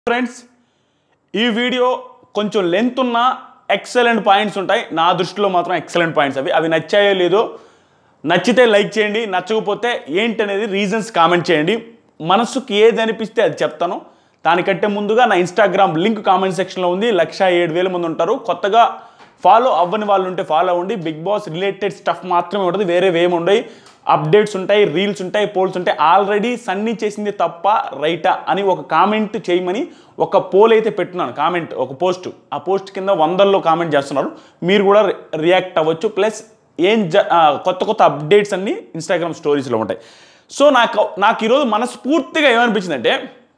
Friends ఈ video కొంచెం length ఉన్న ఎక్సలెంట్ పాయింట్స్ ఉంటాయి నా దృష్టిలో మాత్రం ఎక్సలెంట్ పాయింట్స్ అవి అవి నచ్చాయో లేదో నచ్చితే లైక్ చేయండి నచ్చకపోతే ఏంటనేది రీజన్స్ కామెంట్ చేయండి మనసుకి ఏది అనిపిస్తే అది చెప్తాను దానికంటే ముందుగా నా ఇన్స్టాగ్రామ్ లింక్ కామెంట్ సెక్షన్లో ఉంది లక్ష ఏడు వేల మంది ఉంటారు కొత్తగా ఫాలో అవ్వని వాళ్ళు ఉంటే ఫాలో అవ్వండి బిగ్ బాస్ రిలేటెడ్ స్టఫ్ మాత్రమే ఉంటుంది వేరే ఏమి ఉండవు అప్డేట్స్ ఉంటాయి రీల్స్ ఉంటాయి పోల్స్ ఉంటాయి ఆల్రెడీ సన్నీ చేసింది తప్ప రైటా అని ఒక కామెంట్ చేయమని ఒక పోల్ అయితే పెట్టున్నాను కామెంట్ ఒక పోస్ట్ ఆ పోస్ట్ కింద వందల్లో కామెంట్ చేస్తున్నారు మీరు కూడా రియాక్ట్ అవ్వచ్చు ప్లస్ ఏం జ ఆ, కొత్త కొత్త అప్డేట్స్ అన్నీ ఇన్స్టాగ్రామ్ స్టోరీస్లో ఉంటాయి సో నాకు నాకు ఈరోజు మనస్ఫూర్తిగా ఏమనిపించిందంటే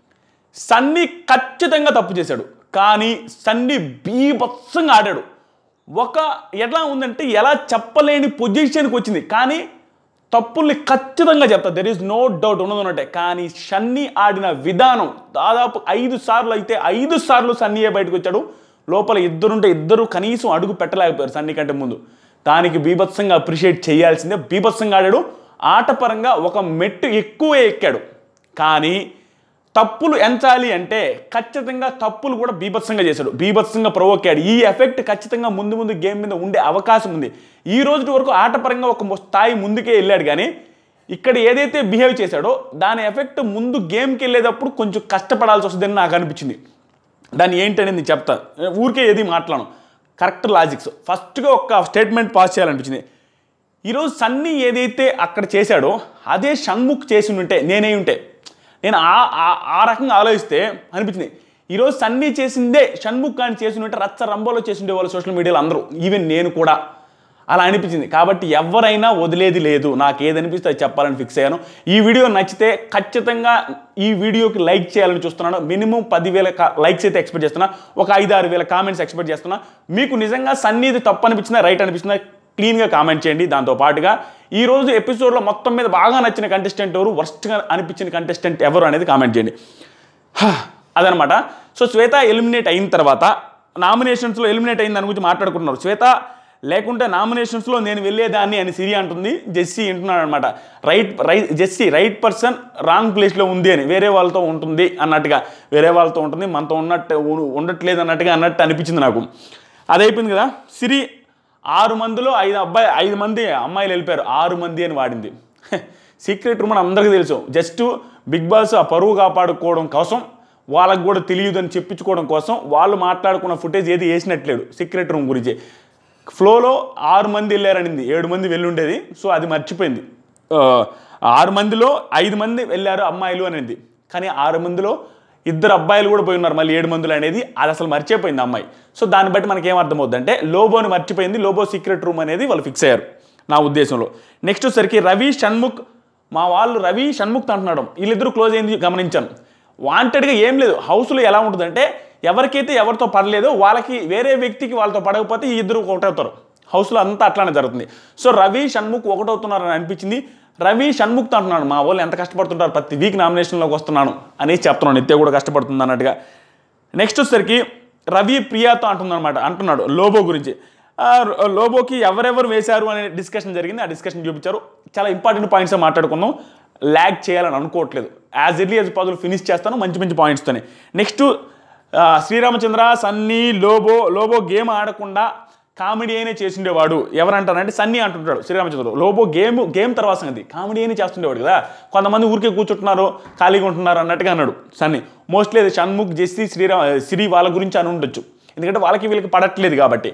సన్నీ ఖచ్చితంగా తప్పు చేశాడు కానీ సన్నీ బీభత్సంగా ఆడాడు ఒక ఎలా ఉందంటే ఎలా చెప్పలేని పొజిషన్కి వచ్చింది కానీ తప్పుల్ని ఖచ్చితంగా చెప్తా దెర్ ఈస్ నో డౌట్ ఉన్నది ఉన్నట్టే కానీ సన్నీ ఆడిన విధానం దాదాపు ఐదు సార్లు అయితే ఐదు సార్లు సన్నీయే బయటకు వచ్చాడు లోపల ఇద్దరుంటే ఇద్దరు కనీసం అడుగు పెట్టలేకపోయారు సన్నీ కంటే ముందు దానికి బీభత్సంగా అప్రిషియేట్ చేయాల్సిందే బీభత్సంగా ఆడాడు ఆటపరంగా ఒక మెట్టు ఎక్కువే ఎక్కాడు కానీ తప్పులు ఎంచాలి అంటే ఖచ్చితంగా తప్పులు కూడా బీభత్సంగా చేశాడు బీభత్సంగా ప్రొవోక్ అయ్యాడు ఈ ఎఫెక్ట్ ఖచ్చితంగా ముందు ముందు గేమ్ మీద ఉండే అవకాశం ఉంది ఈ రోజు వరకు ఆటపరంగా ఒక మొ- స్థాయి ముందుకే వెళ్ళాడు కానీ ఇక్కడ ఏదైతే బిహేవ్ చేశాడో దాని ఎఫెక్ట్ ముందు గేమ్కి వెళ్ళేటప్పుడు కొంచెం కష్టపడాల్సి వస్తుందని నాకు అనిపించింది దాన్ని ఏంటనేది నేను చెప్తా ఊరికే ఏది మాట్లాడను కరెక్ట్ లాజిక్స్ ఫస్ట్గా ఒక స్టేట్మెంట్ పాస్ చేయాలనిపించింది ఈరోజు సన్నీ ఏదైతే అక్కడ చేశాడో అదే షణ్ముఖ్ చేసి ఉంటే నేనే ఉంటే నేను ఆ ఆ- ఆ రకంగా ఆలోచిస్తే అనిపించింది ఈరోజు సన్నీ చేసిందే షణ్ముఖ్ కానీ చేసి ఉంటే రచ్చ రంబోలో చేసి ఉండే వాళ్ళు సోషల్ మీడియాలో అందరూ ఈవెన్ నేను కూడా అలా అనిపించింది కాబట్టి ఎవరైనా వదిలేది లేదు నాకు ఏది అనిపిస్తే అది చెప్పాలని ఫిక్స్ అయ్యాను ఈ వీడియో నచ్చితే ఖచ్చితంగా ఈ వీడియోకి లైక్ చేయాలని చూస్తున్నాను మినిమం పదివేల లైక్స్ అయితే ఎక్స్పెక్ట్ చేస్తున్నా ఒక ఐదు ఆరు వేల కామెంట్స్ ఎక్స్పెక్ట్ చేస్తున్నా మీకు నిజంగా సన్నీది తప్పు అనిపించిందా రైట్ అనిపించిందా క్లీన్గా కామెంట్ చేయండి దాంతో పాటుగా ఈ రోజు ఎపిసోడ్లో మొత్తం మీద బాగా నచ్చిన కంటెస్టెంట్ ఎవరు వర్స్ట్గా అనిపించిన కంటెస్టెంట్ ఎవరు అనేది కామెంట్ చేయండి హా, అదనమాట సో శ్వేత ఎలిమినేట్ అయిన తర్వాత నామినేషన్స్లో ఎలిమినేట్ అయిన దాని గురించి మాట్లాడుకుంటున్నారు శ్వేత లేకుంటే నామినేషన్స్లో నేను వెళ్ళేదాన్ని అని సిరి అంటుంది జెస్సీ వింటున్నాడు అనమాట right right Jessie right person wrong ప్లేస్లో ఉంది అని వేరే వాళ్ళతో ఉంటుంది అన్నట్టుగా వేరే వాళ్ళతో ఉంటుంది మనతో ఉన్నట్టు ఉ- ఉండట్లేదు అన్నట్టుగా అన్నట్టు అనిపించింది నాకు అది అయిపోయింది కదా సిరి ఆరు మందిలో ఐదు అబ్బాయి ఐదు మంది అమ్మాయిలు వెళ్ళిపోయారు ఆరు మంది అని వాడింది సీక్రెట్ రూమ్ అని అందరికీ తెలుసు జస్ట్ బిగ్ బాస్ ఆ పరువు కాపాడుకోవడం కోసం వాళ్ళకు కూడా తెలియదు అని చెప్పించుకోవడం కోసం వాళ్ళు మాట్లాడుకున్న ఫుటేజ్ ఏది వేసినట్లేడు సీక్రెట్ రూమ్ గురించి ఫ్లోలో ఆరు మంది వెళ్ళారనింది ఏడు మంది వెళ్ళి ఉండేది సో అది మర్చిపోయింది ఆ, ఆరు మందిలో ఐదు మంది వెళ్ళారు అమ్మాయిలు అనేది కానీ ఆరు మందిలో ఇద్దరు అబ్బాయిలు కూడా పోయి ఉన్నారు మళ్ళీ ఏడు మందులు అనేది అది అసలు మర్చిపోయింది అమ్మాయి సో దాన్ని బట్టి మనకి ఏం అర్థమవుతుంది అంటే లోబోని మర్చిపోయింది లోబో సీక్రెట్ రూమ్ అనేది వాళ్ళు ఫిక్స్ అయ్యారు నా ఉద్దేశంలో నెక్స్ట్ వచ్చేసరికి రవి షణ్ముఖ్ మా వాళ్ళు రవి షణ్ముఖ్ అంటున్నాడు వీళ్ళిద్దరూ క్లోజ్ అయింది గమనించాను వాంటెడ్గా ఏం లేదు హౌస్లో ఎలా ఉంటుందంటే ఎవరికైతే ఎవరితో పడలేదో వాళ్ళకి వేరే వ్యక్తికి వాళ్ళతో పడకపోతే ఈ ఇద్దరు ఒకటవుతారు హౌస్లో అంతా అట్లానే జరుగుతుంది సో రవి షణ్ముఖ్ ఒకటవుతున్నారని అనిపించింది రవి షణ్ముఖ్తో అంటున్నాడు మా వాళ్ళు ఎంత కష్టపడుతుంటారు ప్రతి వీక్ నామినేషన్లోకి వస్తున్నాను అనేసి చెప్తున్నాను నిత్య కూడా కష్టపడుతుంది అన్నట్టుగా నెక్స్ట్ వచ్చేసరికి రవి ప్రియాతో అంటుందన్నమాట అంటున్నాడు లోబో గురించి ఆ, లోబోకి ఎవరెవరు వేశారు అనే డిస్కషన్ జరిగింది ఆ డిస్కషన్ చూపించారు చాలా ఇంపార్టెంట్ పాయింట్స్ మాట్లాడుకుందాం ల్యాగ్ చేయాలని అనుకోవట్లేదు as early as possible finish చేస్తాను మంచి మంచి పాయింట్స్తోనే నెక్స్ట్ శ్రీరామచంద్ర సన్నీ లోబో లోబో గేమ్ ఆడకుండా కామెడీ అయినా చేసిండేవాడు ఎవరంటారంటే సన్నీ అంటుంటాడు శ్రీరామచంద్ర లోబో గేమ్ గేమ్ తర్వాత సంగతి కామెడీ అయినా చేస్తుండేవాడు కదా కొంతమంది ఊరికే కూర్చుంటున్నారు ఖాళీగా ఉంటున్నారు అన్నట్టుగా అన్నాడు సన్నీ మోస్ట్లీ అది షణ్ముఖ్ జెస్సీ శ్రీరామ్ శ్రీ వాళ్ళ గురించి అని ఉండొచ్చు ఎందుకంటే వాళ్ళకి వీళ్ళకి పడట్లేదు కాబట్టి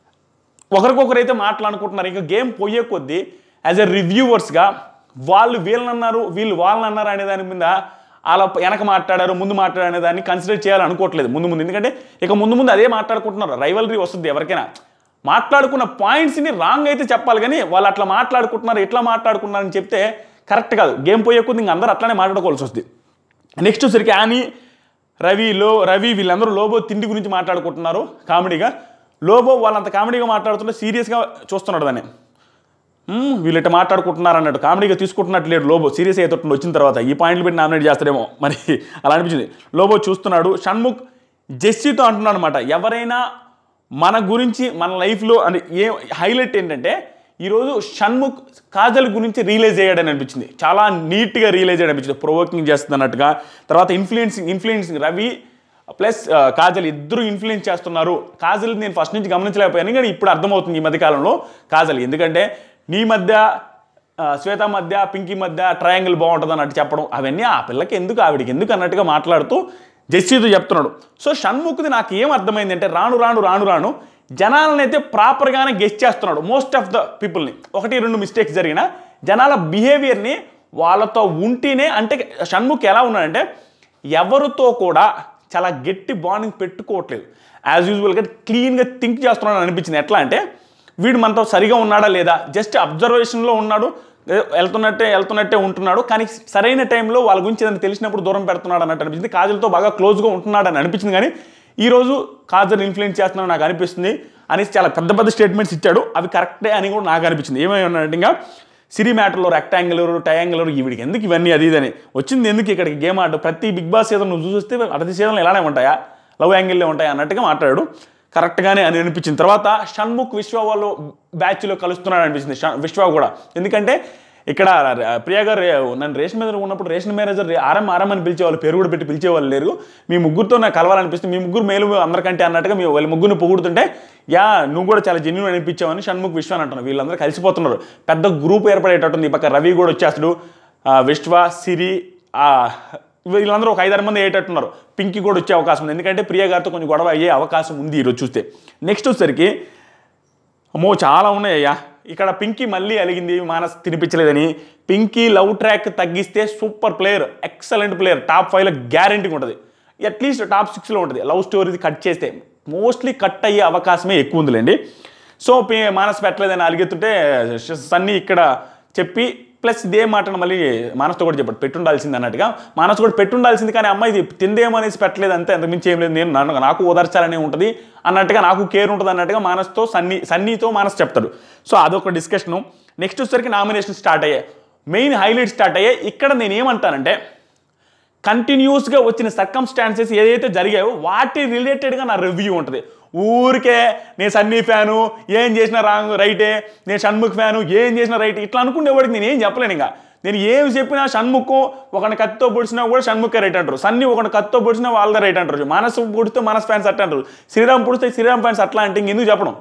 ఒకరికొకరు అయితే మాట్లాడుకుంటున్నారు ఇంకా గేమ్ పోయే కొద్దీ యాజ్ ఎ రివ్యూవర్స్గా వాళ్ళు వీళ్ళని అన్నారు వీళ్ళు వాళ్ళని అన్నారు అనే దాని మీద అలా వెనక మాట్లాడారు ముందు మాట్లాడారు అనే దాన్ని కన్సిడర్ చేయాలని అనుకోవట్లేదు ముందు ముందు ఎందుకంటే ఇక ముందు ముందు అదే మాట్లాడుకుంటున్నారు రైవలరీ వస్తుంది ఎవరికైనా మాట్లాడుకున్న పాయింట్స్ని రాంగ్ అయితే చెప్పాలి కానీ వాళ్ళు అట్లా మాట్లాడుకుంటున్నారు ఎట్లా మాట్లాడుకున్నారు అని చెప్తే కరెక్ట్ కాదు గేమ్ పోయే కొద్ది ఇంకా అందరూ అట్లానే మాట్లాడుకోవాల్సి వస్తుంది నెక్స్ట్ వచ్చరికి అని రవి లో రవి వీళ్ళందరూ లోబో తిండి గురించి మాట్లాడుకుంటున్నారు కామెడీగా లోబో వాళ్ళంత కామెడీగా మాట్లాడుతుంటే సీరియస్గా చూస్తున్నాడు దాన్ని "మ్మ్, వీళ్ళు ఇట్లా మాట్లాడుకుంటున్నారు అన్నట్టు కామెడీగా తీసుకుంటున్నట్టు లేడు లోబో సీరియస్ అయ్యేటట్టు వచ్చిన తర్వాత ఈ పాయింట్లు పెట్టి నామినేట్ చేస్తాడేమో మరి అలా అనిపించింది లోబో చూస్తున్నాడు షణ్ముఖ్ జెస్సీతో అంటున్నాడు అనమాట ఎవరైనా మన గురించి మన లైఫ్లో అని ఏ హైలైట్ ఏంటంటే ఈరోజు షణ్ముఖ్ కాజల్ గురించి రియలైజ్ అయ్యాడని అనిపించింది చాలా నీట్గా రియలైజ్ అయ్యాడు అనిపించింది ప్రొవోకింగ్ చేస్తుంది అన్నట్టుగా తర్వాత influencing influencing Ravi plus Kajal ఇద్దరు ఇన్ఫ్లుయెన్స్ చేస్తున్నారు కాజల్ నేను ఫస్ట్ నుంచి గమనించలేకపోయాను కానీ ఇప్పుడు అర్థమవుతుంది ఈ మధ్యకాలంలో కాజల్ ఎందుకంటే నీ మధ్య ఆ, శ్వేత మధ్య పింకీ మధ్య ట్రయాంగిల్ బాగుంటుంది అన్నట్టు చెప్పడం అవన్నీ ఆ పిల్లకి ఎందుకు ఆవిడికి ఎందుకు అన్నట్టుగా మాట్లాడుతూ జెస్సీతో చెప్తున్నాడు సో షణ్ముఖ్ది నాకు ఏం అర్థమైంది అంటే రాను రాను రాను రాను జనాలను అయితే ప్రాపర్గానే గెస్ట్ చేస్తున్నాడు మోస్ట్ ఆఫ్ ద పీపుల్ని ఒకటి రెండు మిస్టేక్స్ జరిగిన జనాల బిహేవియర్ని వాళ్ళతో ఉంటేనే అంటే షణ్ముఖ్ ఎలా ఉన్నాడంటే ఎవరితో కూడా చాలా గట్టి బాండింగ్ పెట్టుకోవట్లేదు యాజ్ యూజువల్గా క్లీన్గా థింక్ చేస్తున్నాడు అనిపించింది ఎట్లా అంటే వీడు మనతో సరిగా ఉన్నాడా లేదా జస్ట్ అబ్జర్వేషన్లో ఉన్నాడు ఏదో వెళ్తున్నట్టే వెళ్తున్నట్టే ఉంటున్నాడు కానీ సరైన టైంలో వాళ్ళ గురించి ఏదైనా తెలిసినప్పుడు దూరం పెడుతున్నాడు అన్నట్టు అనిపించింది కాజల్తో బాగా క్లోజ్గా ఉంటున్నాడు అని అనిపించింది కానీ ఈరోజు కాజల్ ఇన్ఫ్లుయెన్స్ చేస్తున్నాడు నాకు అనిపిస్తుంది అనేసి చాలా పెద్ద పెద్ద స్టేట్మెంట్స్ ఇచ్చాడు అవి కరెక్టే అని కూడా నాకు అనిపించింది ఏమై ఉన్నాడంటే ఇంకా సిరి మ్యాటర్లో రెక్టాంగులర్ ట్రయాంగులర్ వీడికి ఎందుకు ఇవన్నీ అది ఇదని వచ్చింది ఎందుకు ఇక్కడికి గేమ్ ఆడు ప్రతి బిగ్ బాస్ సీజన్ నువ్వు చూస్తే ప్రతి సీజన్లో ఇలానే ఉంటాయా లవ్ యాంగిల్లో ఉంటాయా అన్నట్టుగా మాట్లాడాడు కరెక్ట్గానే అని అనిపించింది తర్వాత షణ్ముఖ్ విశ్వ వాళ్ళు బ్యాచ్లో కలుస్తున్నాడు అనిపించింది ష- విశ్వ కూడా ఎందుకంటే ఇక్కడ ర- ప్రియా గారు రే- నన్ను రేషన్ మేనేజర్ ఉన్నప్పుడు రేషన్ మేనేజర్ రే- ఆరం ఆరం అని పిలిచేవాళ్ళు పేరు కూడా పెట్టి పిలిచేవాళ్ళు లేరు మీ ముగ్గురుతో నాకు కలవాలనిపిస్తుంది మీ ముగ్గురు మేలు అందరికంటే అన్నట్టుగా మీ వాళ్ళ ముగ్గురిని పొగుడుతుంటే యా నువ్వు కూడా చాలా జెన్యున్ అనిపించావని షణ్ముఖ్ విశ్వ అని అంటున్నాను వీళ్ళందరూ కలిసిపోతున్నారు పెద్ద గ్రూప్ ఏర్పడేటట్టుంది ఈ పక్క రవి కూడా వచ్చేస్తాడు ఆ, విశ్వ సిరి ఆ, వీళ్ళందరూ ఒక ఐదారు మంది అయ్యేటట్టున్నారు పింకీ కూడా వచ్చే అవకాశం ఉంది ఎందుకంటే ప్రియ గారితో కొంచెం గొడవ అయ్యే అవకాశం ఉంది ఈరోజు చూస్తే నెక్స్ట్ వచ్చేసరికి అమ్మో చాలా ఉన్నాయ్యా ఇక్కడ పింకీ మళ్ళీ అలిగింది మానస్ తినిపించలేదని పింకీ లవ్ ట్రాక్ తగ్గిస్తే super player excellent player top ఫైవ్లో గ్యారంటీగా ఉంటుంది అట్లీస్ట్ టాప్ సిక్స్లో ఉంటుంది లవ్ స్టోరీది కట్ చేస్తే మోస్ట్లీ కట్ అయ్యే అవకాశమే ఎక్కువ ఉందిలేండి సో పి- మానస్ పెట్టలేదని అలిగెత్తుంటే సన్నీ ఇక్కడ చెప్పి ప్లస్ ఇదే మాటను మళ్ళీ మానస్తో కూడా చెప్పాడు పెట్టుండాల్సింది అన్నట్టుగా మానస్ కూడా పెట్టుండాల్సింది కానీ అమ్మాయి ఇది తిందేమనేసి పెట్టలేదు అంతే అంతకుమించి ఏం లేదు నేను నన్ను నాకు ఓదార్చాలనే ఉంటుంది అన్నట్టుగా నాకు కేర్ ఉంటుంది అన్నట్టుగా మానస్తో సన్నీ సన్నీతో మానస్ చెప్తాడు సో అదొక డిస్కషను నెక్స్ట్ వచ్చేసరికి నామినేషన్ స్టార్ట్ అయ్యాయి మెయిన్ హైలైట్ స్టార్ట్ అయ్యాయి ఇక్కడ నేను ఏమంటానంటే కంటిన్యూస్గా వచ్చిన సర్కమ్స్టాన్సెస్ ఏదైతే జరిగాయో వాటి రిలేటెడ్గా నా రివ్యూ ఉంటుంది ఊరికే నేను సన్నీ ఫ్యాను ఏం చేసినా రాంగ్ రైటే నేను షణ్ముఖ్ ఫ్యాను ఏం చేసినా రైట్ ఇట్లా అనుకునేవాడికి నేను ఏం చెప్పలేను ఇంకా నేను ఏం చెప్పినా షణ్ముఖ్ ఒకని కత్తితో పొడిచినా కూడా షణ్ముఖే రైట్ అంటారు సన్నీ ఒకని కత్తితో పొడిచినా వాళ్ళదే రైట్ అంటారు మనసు పొడిస్తే మనస్ ఫ్యాన్స్ అట్లా అంటారు శ్రీరామ్ పొడిస్తే శ్రీరామ్ ఫ్యాన్స్ అట్లా అంటే ఇంకెందుకు చెప్పడం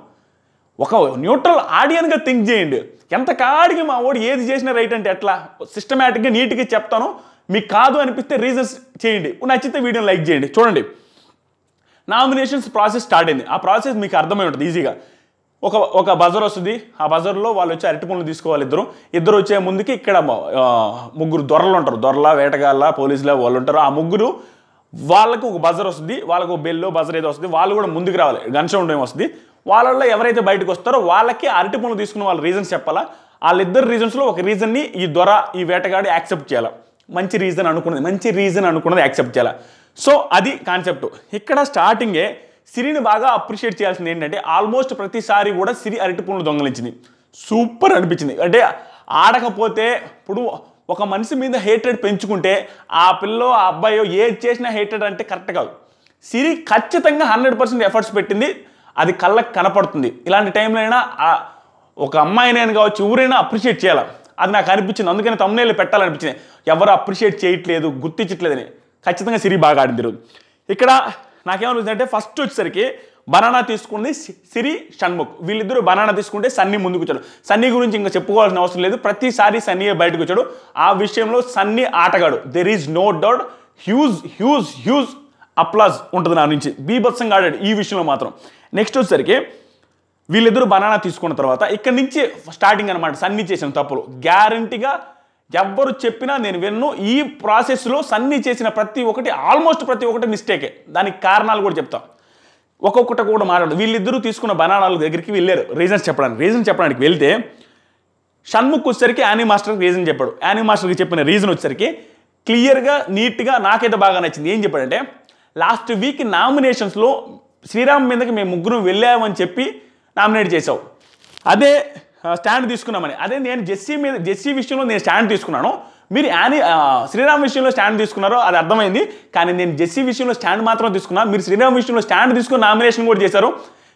ఒక న్యూట్రల్ ఆడియన్గా థింక్ చేయండి ఎంత కాడికి మా వాడు ఏది చేసినా రైట్ అంటే ఎట్లా సిస్టమేటిక్గా నీట్గా చెప్తాను మీకు కాదు అనిపిస్తే రీజన్స్ చేయండి నచ్చితే వీడియోని లైక్ చేయండి చూడండి నామినేషన్స్ ప్రాసెస్ స్టార్ట్ అయింది ఆ ప్రాసెస్ మీకు అర్థమై ఉంటుంది ఈజీగా ఒక ఒక బజర్ వస్తుంది ఆ బజర్లో వాళ్ళు వచ్చి అరటి పనులు తీసుకోవాలి ఇద్దరు ఇద్దరు వచ్చే ముందుకి ఇక్కడ ఆ, ముగ్గురు దొరలు ఉంటారు దొరల వేటగాళ్ళ పోలీసుల వాళ్ళు ఉంటారు ఆ ముగ్గురు వాళ్ళకు ఒక బజర్ వస్తుంది వాళ్ళకు ఒక బెల్లో బజర్ ఏదో వస్తుంది వాళ్ళు కూడా ముందుకు రావాలి గన్ సౌండ్ ఏం వస్తుంది వాళ్ళల్లో ఎవరైతే బయటకు వస్తారో వాళ్ళకి అరటి పనులు తీసుకున్న వాళ్ళ రీజన్స్ చెప్పాలా వాళ్ళిద్దరు రీజన్స్లో ఒక రీజన్ని ఈ దొర ఈ వేటగాడు యాక్సెప్ట్ చేయాలి మంచి రీజన్ అనుకున్నది మంచి రీజన్ అనుకున్నది యాక్సెప్ట్ చేయాలి సో అది కాన్సెప్ట్ ఇక్కడ స్టార్టింగే సిరిని బాగా అప్రిషియేట్ చేయాల్సింది ఏంటంటే ఆల్మోస్ట్ ప్రతిసారి కూడా సిరి అరటి పుండ్లు దొంగలించింది సూపర్ అనిపించింది అంటే ఆడకపోతే ఇప్పుడు ఒక మనిషి మీద హేటెడ్ పెంచుకుంటే ఆ పిల్లో ఆ అబ్బాయో ఏది చేసినా హేటెడ్ అంటే కరెక్ట్ కాదు సిరి ఖచ్చితంగా హండ్రెడ్ పర్సెంట్ ఎఫర్ట్స్ పెట్టింది అది కళ్ళకి కనపడుతుంది ఇలాంటి టైంలో అయినా ఆ ఒక అమ్మాయినైనా కావచ్చు ఎవరైనా అప్రిషియేట్ చేయాలి అది నాకు అనిపించింది అందుకని తమ్నేళ్ళు పెట్టాలనిపించింది ఎవరు అప్రిషియేట్ చేయట్లేదు గుర్తించట్లేదని ఖచ్చితంగా సిరి బాగా ఆడింది ఈరోజు ఇక్కడ నాకేమనిపించింది అంటే ఫస్ట్ వచ్చేసరికి బనానా తీసుకుంది సి- సిరి షణ్ముఖ్ వీళ్ళిద్దరూ బనానా తీసుకుంటే సన్నీ ముందుకు వచ్చాడు సన్నీ గురించి ఇంకా చెప్పుకోవాల్సిన అవసరం లేదు ప్రతిసారి సన్నీయే బయటకు వచ్చాడు ఆ విషయంలో సన్నీ ఆటగాడు there is no doubt huge huge huge applause ఉంటుంది నా నుంచి బీభత్సంగా ఆడాడు ఈ విషయంలో మాత్రం నెక్స్ట్ వచ్చేసరికి వీళ్ళిద్దరూ బనానా తీసుకున్న తర్వాత ఇక్కడి నుంచి స్టార్టింగ్ అనమాట సన్నీ చేసిన తప్పులు గ్యారంటీగా ఎవ్వరు చెప్పినా నేను విన్ను ఈ ప్రాసెస్లో సన్నీ చేసిన ప్రతి ఒక్కటి ఆల్మోస్ట్ ప్రతి ఒక్కటి మిస్టేకే దానికి కారణాలు కూడా చెప్తాం ఒక్కొక్కటి కూడా మాట్లాడు వీళ్ళిద్దరూ తీసుకున్న బనానాల దగ్గరికి వెళ్ళారు రీజన్స్ చెప్పడానికి రీజన్ చెప్పడానికి వెళ్తే షణ్ముఖ్ వచ్చేసరికి యానీ మాస్టర్కి రీజన్ చెప్పాడు యానీ మాస్టర్కి చెప్పిన రీజన్ వచ్చేసరికి క్లియర్గా నీట్గా నాకైతే బాగా నచ్చింది ఏం చెప్పాడంటే లాస్ట్ వీక్ నామినేషన్స్లో శ్రీరామ్ మీదకి మేము ముగ్గురు వెళ్ళామని చెప్పి నామినేట్ చేసావు అదే ఆ, స్టాండ్ తీసుకున్నామని అదే నేను జెస్సీ మీద జెస్సీ విషయంలో నేను స్టాండ్ తీసుకున్నాను మీరు యానీ ఆ, శ్రీరామ్ విషయంలో స్టాండ్ తీసుకున్నారో అది అర్థమైంది కానీ నేను జెస్సీ విషయంలో స్టాండ్ మాత్రం తీసుకున్నా మీరు శ్రీరామ్ విషయంలో స్టాండ్ తీసుకుని నామినేషన్ కూడా చేశారు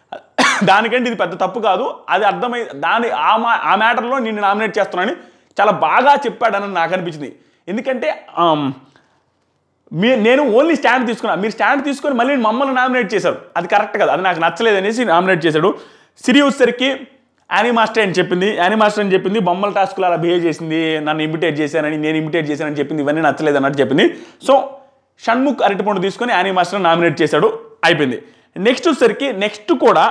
దానికంటే ఇది పెద్ద తప్పు కాదు అది అర్థమై దాని ఆ మా ఆ మ్యాటర్లో నిన్ను నామినేట్ చేస్తున్నానని చాలా బాగా చెప్పాడని నాకు అనిపించింది ఎందుకంటే ఆమ్, మీ నేను ఓన్లీ స్టాండ్ తీసుకున్నా మీరు స్టాండ్ తీసుకొని మళ్ళీ మమ్మల్ని నామినేట్ చేశారు అది కరెక్ట్ కదా అది నాకు నచ్చలేదు అనేసి నామినేట్ చేశాడు సిరి వచ్చేసరికి యానీ మాస్టర్ అని చెప్పింది యానీ మాస్టర్ అని చెప్పింది బొమ్మల టాస్క్లో అలా బిహేవ్ చేసింది నన్ను ఇమిటేట్ చేశానని నేను ఇమిటేట్ చేశానని చెప్పింది ఇవన్నీ నచ్చలేదు అన్నట్టు చెప్పింది సో షణ్ముఖ్ అరటిపండు తీసుకొని యానీ మాస్టర్ నామినేట్ చేశాడు అయిపోయింది నెక్స్ట్ వచ్చేసరికి నెక్స్ట్ కూడా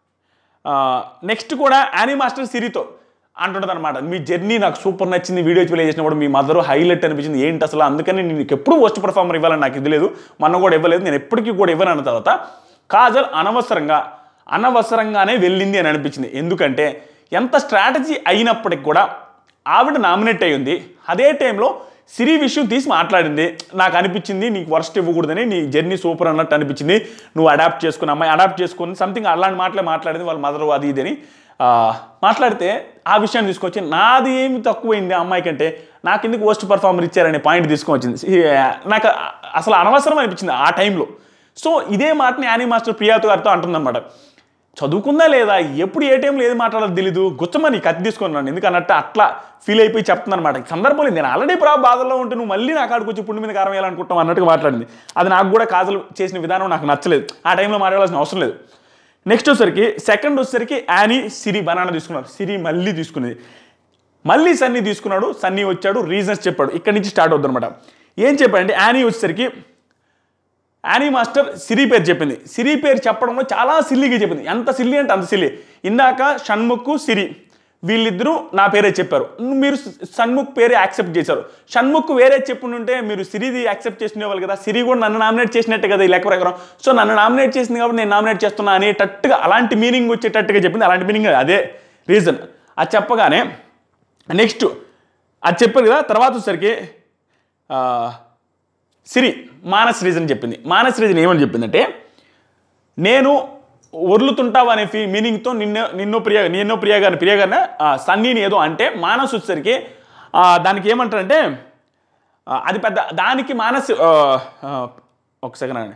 నెక్స్ట్ కూడా యానీ మాస్టర్ సిరితో అంటుంటుంది అనమాట మీ జర్నీ నాకు సూపర్ నచ్చింది వీడియో ప్లే చేసినప్పుడు మీ మదర్ హైలైట్ అనిపించింది ఏంటి అసలు అందుకని నేను నీకు ఎప్పుడు వర్స్ట్ పర్ఫార్మర్ ఇవ్వాలని నాకు ఇది లేదు మొన్న కూడా ఇవ్వలేదు నేను ఎప్పటికీ కూడా ఇవ్వను అన్న తర్వాత కాజల్ అనవసరంగా అనవసరంగానే వెళ్ళింది అని అనిపించింది ఎందుకంటే ఎంత స్ట్రాటజీ అయినప్పటికి కూడా ఆవిడ నామినేట్ అయి ఉంది అదే టైంలో సిరి విషయం తీసి మాట్లాడింది నాకు అనిపించింది నీకు వర్స్ట్ ఇవ్వకూడదని నీ జర్నీ సూపర్ అన్నట్టు అనిపించింది నువ్వు అడాప్ట్ చేసుకున్న అమ్మాయి అడాప్ట్ చేసుకుని సంథింగ్ అలాంటి మాటలే మాట్లాడింది వాళ్ళ మదర్ అది ఇది అని ఆ, మాట్లాడితే ఆ విషయాన్ని తీసుకొచ్చి నాది ఏమి తక్కువైంది ఆ అమ్మాయి కంటే నాకు ఎందుకు వర్స్ట్ పర్ఫార్మర్ ఇచ్చారనే పాయింట్ తీసుకొచ్చింది ఈ, నాకు అసలు అనవసరం అనిపించింది ఆ టైంలో సో ఇదే మాటని యానీ మాస్టర్ ప్రియాతో గారితో అంటుందన్నమాట చదువుకుందా లేదా ఎప్పుడు ఏ టైంలో ఏది మాట్లాడాలో తెలీదు గుచ్చమని కత్తి తీసుకున్నాను ఎందుకన్నట్టు అట్లా ఫీల్ అయిపోయి చెప్తుంది అనమాట సందర్భంలో నేను ఆల్రెడీ ప్రా బాధల్లో ఉంటే నువ్వు మళ్ళీ నాకు ఆడికి వచ్చి పుండు మీద కారం వేయాలనుకుంటాం అన్నట్టుగా మాట్లాడింది అది నాకు కూడా కాజలు చేసిన విధానం నాకు నచ్చలేదు ఆ టైంలో మాట్లాడాల్సిన అవసరం లేదు నెక్స్ట్ వచ్చేసరికి సెకండ్ వచ్చేసరికి యానీ సిరి బనానా తీసుకున్నారు సిరి మళ్ళీ తీసుకునేది మళ్ళీ సన్నీ తీసుకున్నాడు సన్నీ వచ్చాడు రీజన్స్ చెప్పాడు ఇక్కడి నుంచి స్టార్ట్ అవుతుంది అనమాట ఏం చెప్పాడంటే యానీ వచ్చేసరికి యానీ మాస్టర్ సిరి పేరు చెప్పింది సిరి పేరు చెప్పడంలో చాలా సిల్లిగా చెప్పింది ఎంత సిల్లి అంటే అంత సిల్లి ఇందాక షణ్ముఖ్ సిరి వీళ్ళిద్దరూ నా పేరే చెప్పారు మీరు షణ్ముఖ్ పేరే యాక్సెప్ట్ చేశారు షణ్ముఖ్ వేరే చెప్పుంటే మీరు సిరిది యాక్సెప్ట్ చేసినవాళ్ళు కదా సిరి కూడా నన్ను నామినేట్ చేసినట్టే కదా ఈ లెక్క ప్రకారం సో నన్ను నామినేట్ చేసింది కాబట్టి నేను నామినేట్ చేస్తున్నా అనేటట్టుగా అలాంటి మీనింగ్ వచ్చేటట్టుగా చెప్పింది అలాంటి మీనింగ్ అదే రీజన్ అది చెప్పగానే నెక్స్ట్ అది చెప్పారు కదా తర్వాత వచ్చేసరికి ఆ, సిరి మానస్ రీజన్ చెప్పింది మానస్ రీజన్ ఏమని చెప్పిందంటే నేను ఒర్లుతుంటావు అనే ఫీ మీనింగ్తో నిన్ను నిన్నో ప్రియ నిన్నో ప్రియ గారిని ప్రియ గారిని ఆ, సన్నీని ఏదో అంటే మానస్ వచ్చేసరికి ఆ, దానికి ఏమంటారంటే ఆ, అది పెద్ద దానికి మానస్ ఆ, ఆ, ఒక సెకండ్ అండి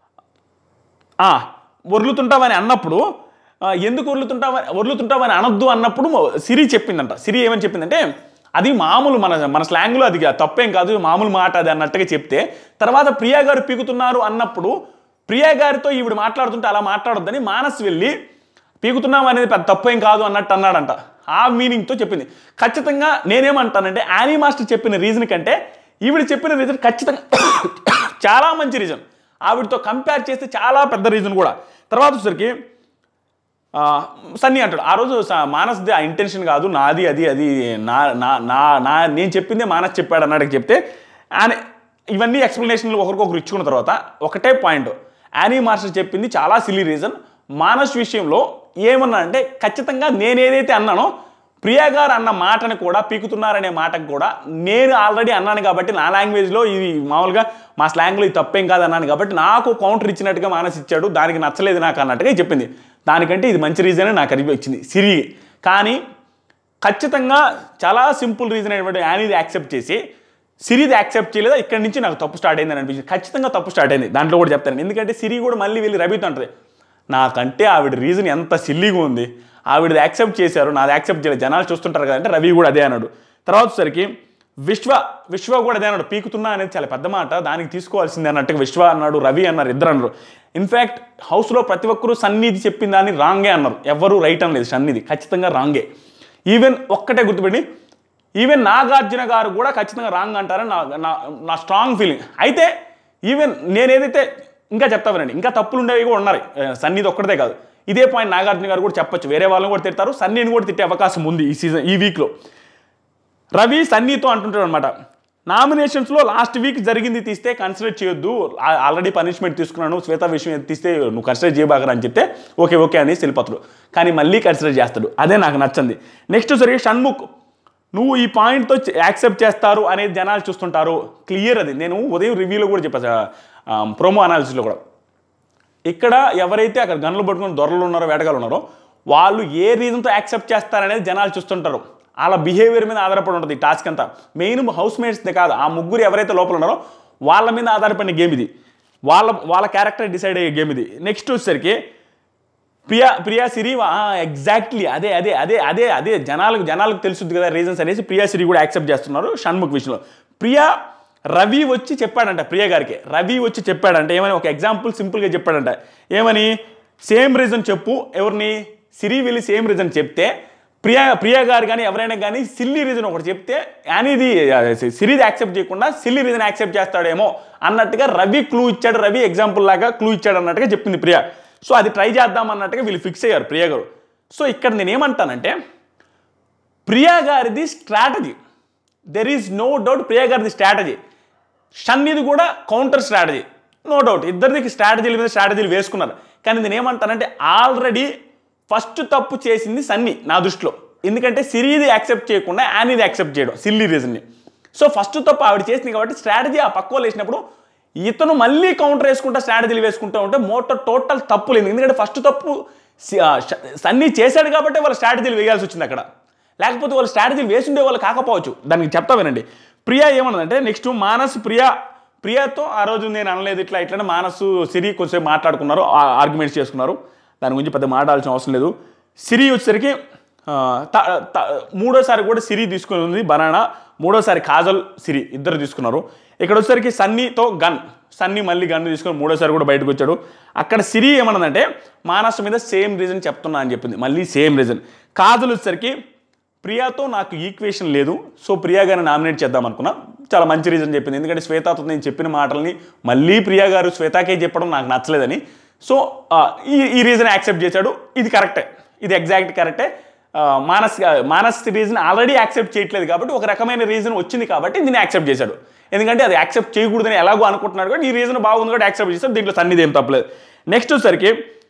ఆ, ఒర్లుతుంటావని అన్నప్పుడు ఆ, ఎందుకు ఒర్లుతుంటావని ఒర్లుతుంటావని అనొద్దు అన్నప్పుడు సిరి చెప్పిందంట సిరి ఏమని చెప్పిందంటే అది మామూలు మన మన స్లాంగ్లో అది తప్పేం కాదు మామూలు మాట అది అన్నట్టుగా చెప్తే తర్వాత ప్రియా గారు పీకుతున్నారు అన్నప్పుడు ప్రియా గారితో ఈవిడ మాట్లాడుతుంటే అలా మాట్లాడొద్దని మానస్ వెళ్ళి పీకుతున్నాం అనేది పెద్ద తప్పేం కాదు అన్నట్టు అన్నాడంట ఆ మీనింగ్తో చెప్పింది ఖచ్చితంగా నేనేమంటానంటే యానీ మాస్టర్ చెప్పిన రీజన్ కంటే ఈవిడ చెప్పిన రీజన్ ఖచ్చితంగా చాలా మంచి రీజన్ ఆవిడతో కంపేర్ చేస్తే చాలా పెద్ద రీజన్ కూడా తర్వాత వచ్చేసరికి ఆ, సన్నీ అంటాడు ఆ రోజు స- మానస్ది ఆ ఇంటెన్షన్ కాదు నాది అది అది నా నా నా నా నేను చెప్పిందే మానస్ చెప్పాడు అన్నాడు చెప్తే ఆయన ఇవన్నీ ఎక్స్ప్లెనేషన్లు ఒకరికొకరు ఇచ్చుకున్న తర్వాత ఒకటే పాయింట్ యానీ మాస్టర్ చెప్పింది చాలా సిల్లీ రీజన్ మానస్ విషయంలో ఏమన్నా అంటే ఖచ్చితంగా నేను ఏదైతే అన్నానో ప్రియా గారు అన్న మాటని కూడా పీకుతున్నారనే మాటకు కూడా నేను ఆల్రెడీ అన్నాను కాబట్టి నా లాంగ్వేజ్లో ఇది మామూలుగా మా స్లాంగ్లో ఇది తప్పేం కాదు అన్నాను కాబట్టి నాకు కౌంటర్ ఇచ్చినట్టుగా మానస్ ఇచ్చాడు దానికి నచ్చలేదు నాకు అన్నట్టుగా చెప్పింది దానికంటే ఇది మంచి రీజనే నాకు అనిపించింది సిరి కానీ ఖచ్చితంగా చాలా సింపుల్ రీజన్ అయినటువంటి యానీది యాక్సెప్ట్ చేసి సిరిది యాక్సెప్ట్ చేయలేదా ఇక్కడి నుంచి నాకు తప్పు స్టార్ట్ అయిందని అనిపించింది ఖచ్చితంగా తప్పు స్టార్ట్ అయింది దాంట్లో కూడా చెప్తాను ఎందుకంటే సిరి కూడా మళ్ళీ వెళ్ళి రవితో అంటది నాకంటే ఆవిడ రీజన్ ఎంత సిల్లీగా ఉంది ఆవిడది యాక్సెప్ట్ చేశారు నాది యాక్సెప్ట్ చేయలేదు జనాలు చూస్తుంటారు కదంటే రవి కూడా అదే అన్నాడు తర్వాత సరికి విశ్వ విశ్వ కూడా అదే అన్నాడు పీకుతున్నా అనేది చాలా పెద్ద మాట దానికి తీసుకోవాల్సిందే అన్నట్టుగా విశ్వ అన్నాడు రవి అన్నారు ఇద్దరు అన్నారు ఇన్ఫ్యాక్ట్ హౌస్లో ప్రతి ఒక్కరూ సన్నిధి చెప్పిన దాన్ని రాంగే అన్నారు ఎవరు రైట్ అనలేదు సన్నిధి ఖచ్చితంగా రాంగే ఈవెన్ ఒక్కటే గుర్తుపెట్టి ఈవెన్ నాగార్జున గారు కూడా ఖచ్చితంగా రాంగ్ అంటారని నా నా- నా స్ట్రాంగ్ ఫీలింగ్ అయితే ఈవెన్ నేను ఏదైతే ఇంకా చెప్తా వినండి ఇంకా తప్పులు ఉండేవి కూడా ఉన్నాయి ఆ, సన్నిధి ఒక్కటే కాదు ఇదే పాయింట్ నాగార్జున గారు కూడా చెప్పొచ్చు వేరే వాళ్ళని కూడా తిడతారు సన్నీని కూడా తిట్టే అవకాశం ఉంది ఈ సీజన్ ఈ వీక్లో రవి సన్నీతో అంటుంటాడు అనమాట నామినేషన్స్లో లాస్ట్ వీక్ జరిగింది తీస్తే కన్సిడర్ చేయొద్దు ఆ- ఆల్రెడీ పనిష్మెంట్ తీసుకున్నాను శ్వేత విషయం ఏది తీస్తే నువ్వు కన్సిడర్ చేయబాగరా అని చెప్తే ఓకే ఓకే అని వెళ్ళిపోతాడు కానీ మళ్ళీ కన్సిడర్ చేస్తాడు అదే నాకు నచ్చింది నెక్స్ట్ సరే షణ్ముఖ్ నువ్వు ఈ పాయింట్తో యాక్సెప్ట్ చేస్తారు అనేది జనాలు చూస్తుంటారు క్లియర్ అది నేను ఉదయం రివ్యూలో కూడా చెప్పాను ప్రోమో అనాలిసిస్లో కూడా ఇక్కడ ఎవరైతే అక్కడ గన్నులు పట్టుకుని దొరలు ఉన్నారో వేటగాళ్ళు ఉన్నారో వాళ్ళు ఏ రీజన్తో యాక్సెప్ట్ చేస్తారనేది జనాలు చూస్తుంటారు వాళ్ళ బిహేవియర్ మీద ఆధారపడి ఉంటుంది ఈ టాస్క్ అంతా మెయిన్ హౌస్ మేట్స్దే కాదు ఆ ముగ్గురు ఎవరైతే లోపల ఉన్నారో వాళ్ళ మీద ఆధారపడిన గేమ్ ఇది వాళ్ళ వాళ్ళ క్యారెక్టర్ డిసైడ్ అయ్యే గేమ్ ఇది నెక్స్ట్ వచ్చేసరికి ప్రియా ప్రియా సిరి ఎగ్జాక్ట్లీ అదే అదే అదే అదే అదే జనాలకు జనాలకు తెలుసుద్ది కదా రీజన్స్ అనేసి ప్రియా సిరి కూడా యాక్సెప్ట్ చేస్తున్నారు షణ్ముఖ్ విషయంలో ప్రియా రవి వచ్చి చెప్పాడంట ప్రియ గారికి రవి వచ్చి చెప్పాడంట ఏమని ఒక ఎగ్జాంపుల్ సింపుల్గా చెప్పాడంట ఏమని సేమ్ రీజన్ చెప్పు ఎవరిని సిరి వెళ్ళి సేమ్ రీజన్ చెప్తే ప్రియా ప్రియ గారు కానీ ఎవరైనా కానీ సిల్లీ రీజన్ ఒకటి చెప్తే యానీది సిరీది యాక్సెప్ట్ చేయకుండా సిల్లీ రీజన్ యాక్సెప్ట్ చేస్తాడేమో అన్నట్టుగా రవి క్లూ ఇచ్చాడు రవి ఎగ్జాంపుల్ లాగా క్లూ ఇచ్చాడు అన్నట్టుగా చెప్పింది ప్రియ సో అది ట్రై చేద్దాం అన్నట్టుగా వీళ్ళు ఫిక్స్ అయ్యారు ప్రియ గారు సో ఇక్కడ నేను ఏమంటానంటే ప్రియా గారిది strategy there is no doubt Priya గారిది స్ట్రాటజీ షన్నిది కూడా కౌంటర్ స్ట్రాటజీ నో డౌట్ ఇద్దరికి స్ట్రాటజీల మీద స్ట్రాటజీలు వేసుకున్నారు కానీ నేను ఏమంటానంటే ఆల్రెడీ ఫస్ట్ తప్పు చేసింది సన్నీ నా దృష్టిలో ఎందుకంటే సిరీది యాక్సెప్ట్ చేయకుండా యానీది యాక్సెప్ట్ చేయడం సిల్లీ రీజన్ని సో ఫస్ట్ తప్పు ఆవిడ చేసింది కాబట్టి స్ట్రాటజీ ఆ పక్క వాళ్ళు వేసినప్పుడు ఇతను మళ్ళీ కౌంటర్ వేసుకుంటా స్ట్రాటజీలు వేసుకుంటూ ఉంటే మోటో టోటల్ తప్పు లేదు ఎందుకంటే ఫస్ట్ తప్పు సి- ఆ, ష- సన్నీ చేశాడు కాబట్టి వాళ్ళ స్ట్రాటజీలు వేయాల్సి వచ్చింది అక్కడ లేకపోతే వాళ్ళు స్ట్రాటజీలు వేసుండే వాళ్ళు కాకపోవచ్చు దానికి చెప్తా వినండి ప్రియా ఏమన్నదంటే నెక్స్ట్ మానస్ ప్రియా ప్రియాతో ఆ రోజు నేను అనలేదు ఇట్లా ఇట్లా మానసు సిరి కొంచెం మాట్లాడుకున్నారు ఆర్గ్యుమెంట్స్ చేసుకున్నారు దాని గురించి పెద్ద మాట్లాడాల్సిన అవసరం లేదు సిరి వచ్చేసరికి ఆ, త- త- మూడోసారి కూడా సిరి తీసుకుని ఉంది బనానా మూడోసారి కాజల్ సిరి ఇద్దరు తీసుకున్నారు ఇక్కడ వచ్చేసరికి సన్నీతో గన్ సన్నీ మళ్ళీ గన్ తీసుకొని మూడోసారి కూడా బయటకు వచ్చాడు అక్కడ సిరి ఏమన్నదంటే మానస్ మీద సేమ్ రీజన్ చెప్తున్నా అని చెప్పింది మళ్ళీ సేమ్ రీజన్ కాజల్ వచ్చేసరికి ప్రియాతో నాకు ఈక్వేషన్ లేదు సో ప్రియా గారిని నామినేట్ చేద్దాం అనుకున్నా చాలా మంచి రీజన్ చెప్పింది ఎందుకంటే శ్వేతతో నేను చెప్పిన మాటల్ని మళ్ళీ ప్రియా గారు శ్వేతాకే చెప్పడం నాకు నచ్చలేదని సో ఆ, ఈ ఈ రీజన్ యాక్సెప్ట్ చేశాడు ఇది కరెక్టే ఇది ఎగ్జాక్ట్ కరెక్టే ఆ, Manas Manas reason already accept చేయట్లేదు కాబట్టి ఒక రకమైన రీజన్ వచ్చింది కాబట్టి దీన్ని యాక్సెప్ట్ చేశాడు ఎందుకంటే అది యాక్సెప్ట్ చేయకూడదని ఎలాగో అనుకుంటున్నాడు కాబట్టి ఈ రీజన్ బాగుంది కాబట్టి యాక్సెప్ట్ చేశాడు దీంట్లో సన్నిధి ఏం తప్పలేదు నెక్స్ట్ వచ్చేసరికి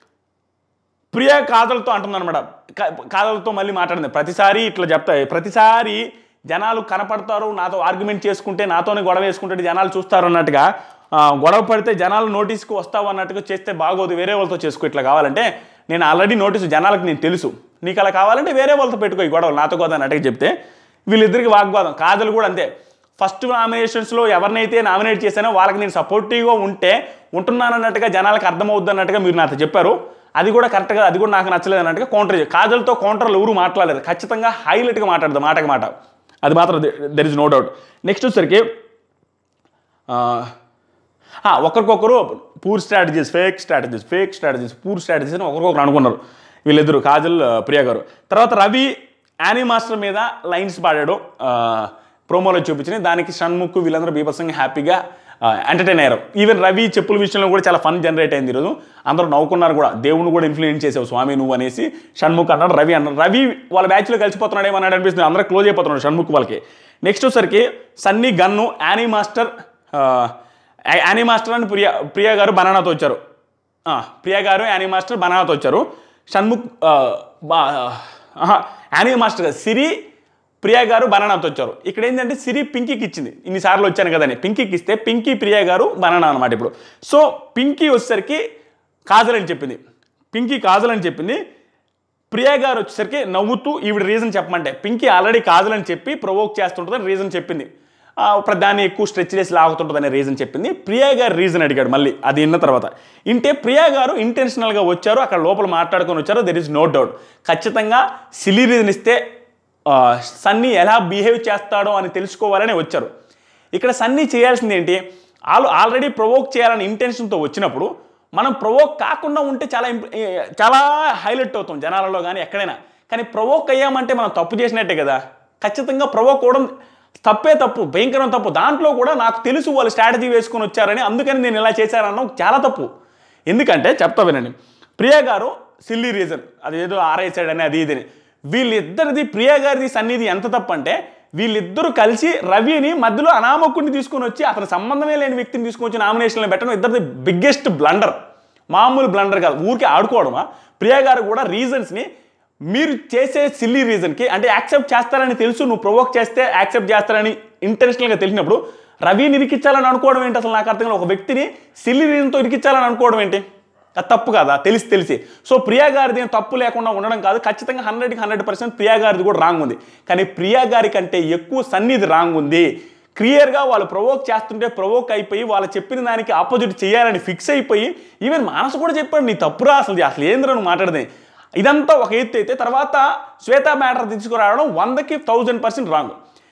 ప్రియా కాదలతో అంటుందన్నమాట కా- కాదలతో మళ్ళీ మాట్లాడింది ప్రతిసారి ఇట్లా చెప్తాయి ప్రతిసారి జనాలు కనపడతారు నాతో ఆర్గ్యుమెంట్ చేసుకుంటే నాతోనే గొడవ వేసుకుంటే జనాలు చూస్తారు అన్నట్టుగా ఆ, గొడవ పడితే జనాలు నోటీస్కి వస్తావు అన్నట్టుగా చేస్తే బాగోదు వేరే వాళ్ళతో చేసుకో ఇట్లా కావాలంటే నేను ఆల్రెడీ నోటీసు జనాలకు నేను తెలుసు నీకు అలా కావాలంటే వేరే వాళ్ళతో పెట్టుకో ఈ గొడవలు నాతో కాదు అన్నట్టుగా చెప్తే వీళ్ళిద్దరికి వాగ్వాదం కాదలు కూడా అంతే ఫస్ట్ నామినేషన్స్లో ఎవరినైతే నామినేట్ చేశానో వాళ్ళకి నేను సపోర్టివ్గా ఉంటే ఉంటున్నానన్నట్టుగా జనాలకు అర్థమవుద్ది అన్నట్టుగా మీరు నాతో చెప్పారు అది కూడా కరెక్ట్గా అది కూడా నాకు నచ్చలేదు అన్నట్టుగా కౌంటర్ చేయ కాజల్తో కౌంటర్లు ఎవరు మాట్లాడలేదు ఖచ్చితంగా హైలైట్గా మాట్లాడదు మాటకి మాట అది మాత్రం there is no doubt next వచ్చేసరికి ఆ, ఆ, ఒకరికొకరు poor strategies fake strategies fake strategies poor strategies అని ఒకరికొకరు అనుకున్నారు వీళ్ళిద్దరు కాజల్ ఆ, ప్రియా గారు తర్వాత రవి యానీ మాస్టర్ మీద లైన్స్ పాడాడు ఆ, ప్రోమోలో చూపించిన దానికి షణ్ముఖ్ వీళ్ళందరూ బీభత్సంగా హ్యాపీగా ఎంటర్టైన్ అయ్యారు ఈవెన్ రవి చెప్పుల విషయంలో కూడా చాలా ఫన్ జనరేట్ అయింది ఈరోజు అందరూ నవ్వుకున్నారు కూడా దేవుని కూడా ఇన్ఫ్లుయెన్స్ చేసావు స్వామి నువ్వు అనేసి షణ్ముఖ్ అన్నాడు రవి అన్నాడు రవి వాళ్ళ బ్యాచ్లో కలిసిపోతున్నాడు ఏమన్నాడు అనిపిస్తుంది అందరూ క్లోజ్ అయిపోతున్నాడు షణ్ముఖ్ వాళ్ళకి నెక్స్ట్ వచ్చరికి సన్నీ గన్ను యానీ మాస్టర్ ఆ, యా- యానీ మాస్టర్ అని ప్రియా ప్రియా గారు బనానాతో వచ్చారు ఆ, ప్రియా గారు యానీ మాస్టర్ బనానాతో వచ్చారు షణ్ముఖ్ ఆ, బా- ఆహా, యానీ మాస్టర్ గారు సిరి ప్రియా గారు బనానాతో వచ్చారు ఇక్కడ ఏంటంటే సిరి పింకీకి ఇచ్చింది ఇన్నిసార్లు వచ్చాను కదని పింకీకి ఇస్తే పింకీ ప్రియా గారు బనానా అనమాట ఇప్పుడు సో పింకీ వచ్చేసరికి కాజల్ అని చెప్పింది పింకీ కాజల్ అని చెప్పింది ప్రియా గారు వచ్చేసరికి నవ్వుతూ ఈవిడ రీజన్ చెప్పమంటే పింకీ ఆల్రెడీ కాజలని చెప్పి ప్రొవోక్ చేస్తుంటుందని రీజన్ చెప్పింది ఆ, ప్ర- దాన్ని ఎక్కువ స్ట్రెచ్ చేసి లాగుతుంటుందనే రీజన్ చెప్పింది ప్రియా గారు రీజన్ అడిగాడు మళ్ళీ అది విన్న తర్వాత ఇంటే ప్రియా గారు ఇంటెన్షనల్గా వచ్చారు అక్కడ లోపల మాట్లాడుకొని వచ్చారు దెర్ ఇస్ నో డౌట్ ఖచ్చితంగా సిలీ రీజన్ ఇస్తే ఆ, సన్నీ ఎలా బిహేవ్ చేస్తాడో అని తెలుసుకోవాలని వచ్చారు ఇక్కడ సన్నీ చేయాల్సింది ఏంటి ఆల్ ఆల్రెడీ ప్రొవోక్ చేయాలని ఇంటెన్షన్తో వచ్చినప్పుడు మనం ప్రొవోక్ కాకుండా ఉంటే చాలా ఇంప్- ఏ, చాలా హైలైట్ అవుతాం జనాలలో కానీ ఎక్కడైనా కానీ ప్రొవోక్ అయ్యామంటే మనం తప్పు చేసినట్టే కదా ఖచ్చితంగా ప్రొవోక్ అవడం తప్పే తప్పు భయంకరం తప్పు దాంట్లో కూడా నాకు తెలుసు వాళ్ళు స్ట్రాటజీ వేసుకొని వచ్చారని అందుకని నేను ఇలా చేశానన్నాం చాలా తప్పు ఎందుకంటే చెప్తా వినండి ప్రియా గారు సిల్లీ రీజన్ అదేదో ఆరేసాడని అది ఇదని వీళ్ళిద్దరిది ప్రియా గారిది సన్నిధి ఎంత తప్పు అంటే వీళ్ళిద్దరూ కలిసి రవిని మధ్యలో అనామకుడిని తీసుకొని వచ్చి అతని సంబంధమే లేని వ్యక్తిని తీసుకొని వచ్చి నామినేషన్లో పెట్టడం ఇద్దరిది బిగ్గెస్ట్ బ్లండర్ మామూలు బ్లండర్ కాదు ఊరికే ఆడుకోవడమా ప్రియా గారు కూడా రీజన్స్ని మీరు చేసే సిల్లీ రీజన్కి అంటే యాక్సెప్ట్ చేస్తారని తెలుసు నువ్వు ప్రొవోక్ చేస్తే యాక్సెప్ట్ చేస్తారని ఇంటెన్షనల్గా తెలిసినప్పుడు రవిని ఇరికించాలని అనుకోవడం ఏంటి అసలు నాకు అర్థం కాదు. ఒక వ్యక్తిని సిల్లీ రీజన్తో ఇరికించాలని అనుకోవడం ఏంటి అది తప్పు కదా తెలిసి తెలిసి సో ప్రియా గారిది ఏం తప్పు లేకుండా ఉండడం కాదు ఖచ్చితంగా హండ్రెడ్కి హండ్రెడ్ పర్సెంట్ ప్రియా గారిది కూడా రాంగ్ ఉంది కానీ ప్రియా గారి కంటే ఎక్కువ సన్నిధి రాంగ్ ఉంది క్లియర్గా వాళ్ళు ప్రొవోక్ చేస్తుంటే ప్రొవోక్ అయిపోయి వాళ్ళు చెప్పిన దానికి ఆపోజిట్ చేయాలని ఫిక్స్ అయిపోయి ఈవెన్ మానసు కూడా చెప్పాడు నీ తప్పురా అసలు అసలు ఏంద్రా నువ్వు మాట్లాడదే ఇదంతా ఒక ఎత్తు అయితే తర్వాత శ్వేత మ్యాటర్ తీసుకురావడం వందకి థౌజండ్ పర్సెంట్ రాంగ్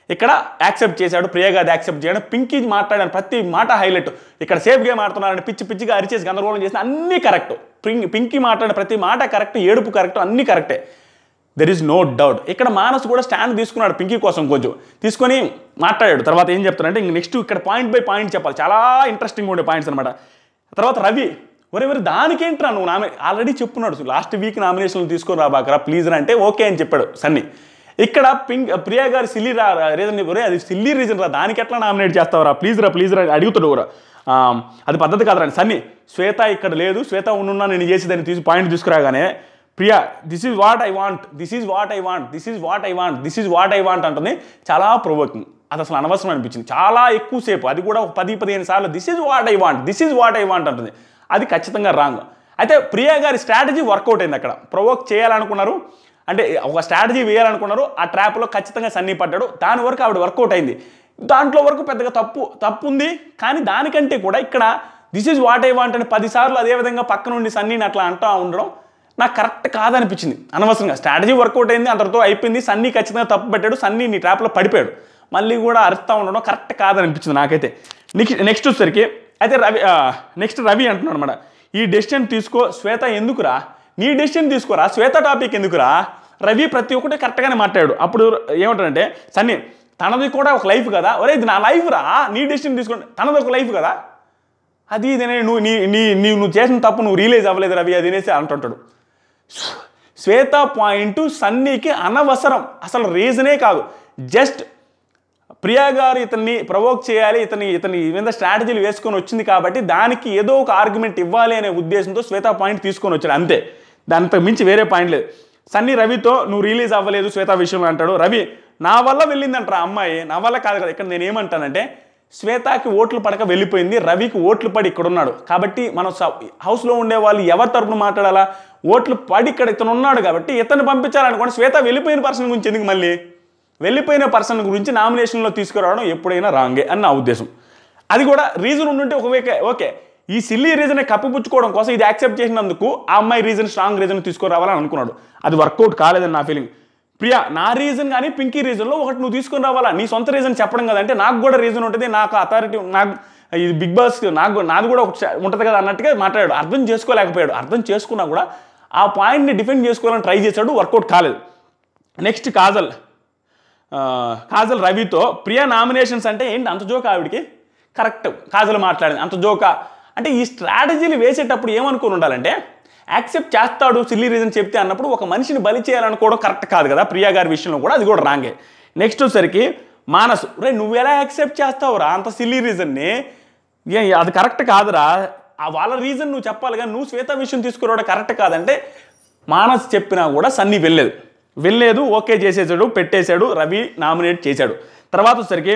ఇక్కడ యాక్సెప్ట్ చేశాడు ప్రియగా అది యాక్సెప్ట్ చేయడం పింకీ మాట్లాడిన ప్రతి మాట హైలైట్ ఇక్కడ సేఫ్ గేమ్ ఆడుతున్నారని పిచ్చి పిచ్చిగా అరిచేసి గందరగోళం చేసిన అన్నీ కరెక్ట్ పింకీ మాట్లాడిన ప్రతి మాట కరెక్ట్ ఏడుపు కరెక్ట్ అన్నీ కరెక్టే దెర్ ఈజ్ నో డౌట్ ఇక్కడ మానస్ కూడా స్టాండ్ తీసుకున్నాడు పింకీ కోసం కొంచెం తీసుకొని మాట్లాడాడు తర్వాత ఏం చెప్తారంటే ఇంక నెక్స్ట్ ఇక్కడ పాయింట్ బై పాయింట్ చెప్పాలి చాలా ఇంట్రెస్టింగ్ ఉండే పాయింట్స్ అనమాట తర్వాత రవి ఒరే మరి దానికేంట్రా నువ్వు నామి ఆల్రెడీ చెప్పున్నాడు లాస్ట్ వీక్ నామినేషన్లు తీసుకొని రాబాకరా ప్లీజ్ రా అంటే ఓకే అని చెప్పాడు సన్నీ ఇక్కడ పింక్ ప్రియా గారి సిల్లీ రా రీజన్ ఒరే అది సిల్లీ రీజన్ రా దానికి ఎట్లా నామినేట్ చేస్తావురా ప్లీజ్ రా ప్లీజ్ రా అడుగుతాడు రా ఆ, అది పద్ధతి కాదురా అని సన్నీ శ్వేత ఇక్కడ లేదు శ్వేత ఉండున్నా నేను చేసేదాన్ని తీసి పాయింట్ తీసుకురాగానే Priya this is what I want this is what I want this is what I want this is what I want అంటుంది చాలా ప్రొవోకింగ్ అది అసలు అనవసరం అనిపించింది చాలా ఎక్కువసేపు అది కూడా ఒక పది పదిహేను సార్లు this is what I want this is what I want అంటుంది అది ఖచ్చితంగా రాంగ్ అయితే ప్రియా గారి స్ట్రాటజీ వర్కౌట్ అయింది అక్కడ ప్రొవోక్ చేయాలనుకున్నారు అంటే ఒక స్ట్రాటజీ వేయాలనుకున్నారు ఆ ట్రాప్లో ఖచ్చితంగా సన్నీ పడ్డాడు దాని వరకు ఆవిడ వర్కౌట్ అయింది దాంట్లో వరకు పెద్దగా తప్పు తప్పు ఉంది కానీ దానికంటే కూడా ఇక్కడ this is what I want అని పదిసార్లు అదే విధంగా పక్క నుండి సన్నీని అట్లా అంటా ఉండడం నాకు కరెక్ట్ కాదనిపించింది అనవసరంగా స్ట్రాటజీ వర్కౌట్ అయింది అంతటితో అయిపోయింది సన్నీ ఖచ్చితంగా తప్పు పెట్టాడు సన్నీ నీ ట్రాప్లో పడిపోయాడు మళ్ళీ కూడా అరుస్తూ ఉండడం కరెక్ట్ కాదనిపించింది నాకైతే నెక్స్ట్ నెక్స్ట్ వచ్చేసరికి అయితే రవి నెక్స్ట్ రవి అంటున్నాడు అనమాట ఈ డెసిషన్ తీసుకో శ్వేత ఎందుకురా నీ డెసిషన్ తీసుకోరా శ్వేత టాపిక్ ఎందుకురా రవి ప్రతి ఒక్కటి కరెక్ట్గానే మాట్లాడాడు అప్పుడు ఏమంటాడంటే సన్నీ తనది కూడా ఒక లైఫ్ కదా ఒరే ఇది నా లైఫ్ రా నీ డెసిషన్ తీసుకోండి తనది ఒక లైఫ్ కదా అది ఇదనే నువ్వు నీ నీ నీ నువ్వు చేసిన తప్పు నువ్వు రియలైజ్ అవ్వలేదు రవి అది అనేసి అంటుంటాడు శ్వేత పాయింట్ సన్నీకి అనవసరం అసలు రీజనే కాదు జస్ట్ ప్రియా గారు ఇతన్ని ప్రవోక్ చేయాలి ఇతని ఇతని మీద స్ట్రాటజీలు వేసుకొని వచ్చింది కాబట్టి దానికి ఏదో ఒక ఆర్గ్యుమెంట్ ఇవ్వాలి అనే ఉద్దేశంతో శ్వేత పాయింట్ తీసుకొని వచ్చాడు అంతే దాంతో మించి వేరే పాయింట్ లేదు సన్నీ రవితో నువ్వు రిలీజ్ అవ్వలేదు శ్వేత విషయంలో అంటాడు రవి నా వల్ల వెళ్ళిందంటారా అమ్మాయి నా వల్ల కాదు కదా ఇక్కడ నేను ఏమంటానంటే శ్వేతకి ఓట్లు పడక వెళ్ళిపోయింది రవికి ఓట్లు పడి ఇక్కడ ఉన్నాడు కాబట్టి మనం స- హౌస్లో ఉండే వాళ్ళు ఎవరి తరపున మాట్లాడాలా ఓట్లు పడి ఇక్కడ ఇతను ఉన్నాడు కాబట్టి ఇతను పంపించాలనుకోండి శ్వేత వెళ్ళిపోయిన పర్సన్ గురించి ఎందుకు మళ్ళీ వెళ్ళిపోయిన పర్సన్ గురించి నామినేషన్లో తీసుకురావడం ఎప్పుడైనా రాంగే అని నా ఉద్దేశం అది కూడా రీజన్ ఉండుంటే ఒక వేకే ఓకే ఈ సిల్లీ రీజన్ కప్పిపుచ్చుకోవడం కోసం ఇది యాక్సెప్ట్ చేసినందుకు ఆ అమ్మాయి రీజన్ స్ట్రాంగ్ రీజన్ తీసుకురావాలని అనుకున్నాడు అది వర్కౌట్ కాలేదని నా ఫీలింగ్ ప్రియా నా రీజన్ కానీ పింకీ రీజన్లో ఒకటి నువ్వు తీసుకుని రావాలా నీ సొంత రీజన్ చెప్పడం కదంటే నాకు కూడా రీజన్ ఉంటుంది నాకు అథారిటీ నాకు ఇది బిగ్ బాస్ నాకు నాది కూడా ఒక ఉంటుంది కదా అన్నట్టుగా మాట్లాడాడు అర్థం చేసుకోలేకపోయాడు అర్థం చేసుకున్నా కూడా ఆ పాయింట్ని డిఫెండ్ చేసుకోవాలని ట్రై చేశాడు వర్కౌట్ కాలేదు నెక్స్ట్ కాజల్ ఆ, కాజల్ రవితో ప్రియా నామినేషన్స్ అంటే ఏంటి అంత జోక ఆవిడికి కరెక్ట్ కాజల్ మాట్లాడింది అంత జోక అంటే ఈ స్ట్రాటజీలు వేసేటప్పుడు ఏమనుకుని ఉండాలంటే యాక్సెప్ట్ చేస్తాడు సిల్లీ రీజన్ చెప్తే అన్నప్పుడు ఒక మనిషిని బలి చేయాలనుకోవడం కరెక్ట్ కాదు కదా ప్రియా గారి విషయంలో కూడా అది కూడా రాంగే నెక్స్ట్ వచ్చేసరికి మానస్ రే నువ్వు ఎలా యాక్సెప్ట్ చేస్తావురా అంత సిల్లీ రీజన్ని ఏ అది కరెక్ట్ కాదురా ఆ వాళ్ళ రీజన్ నువ్వు చెప్పాలి కానీ నువ్వు శ్వేత విషయం తీసుకురావడం కరెక్ట్ కాదంటే మానస్ చెప్పినా కూడా సన్నీ వెళ్ళలేదు వెళ్ళలేదు ఓకే చేసేసాడు పెట్టేశాడు రవి నామినేట్ చేశాడు తర్వాత వచ్చేసరికి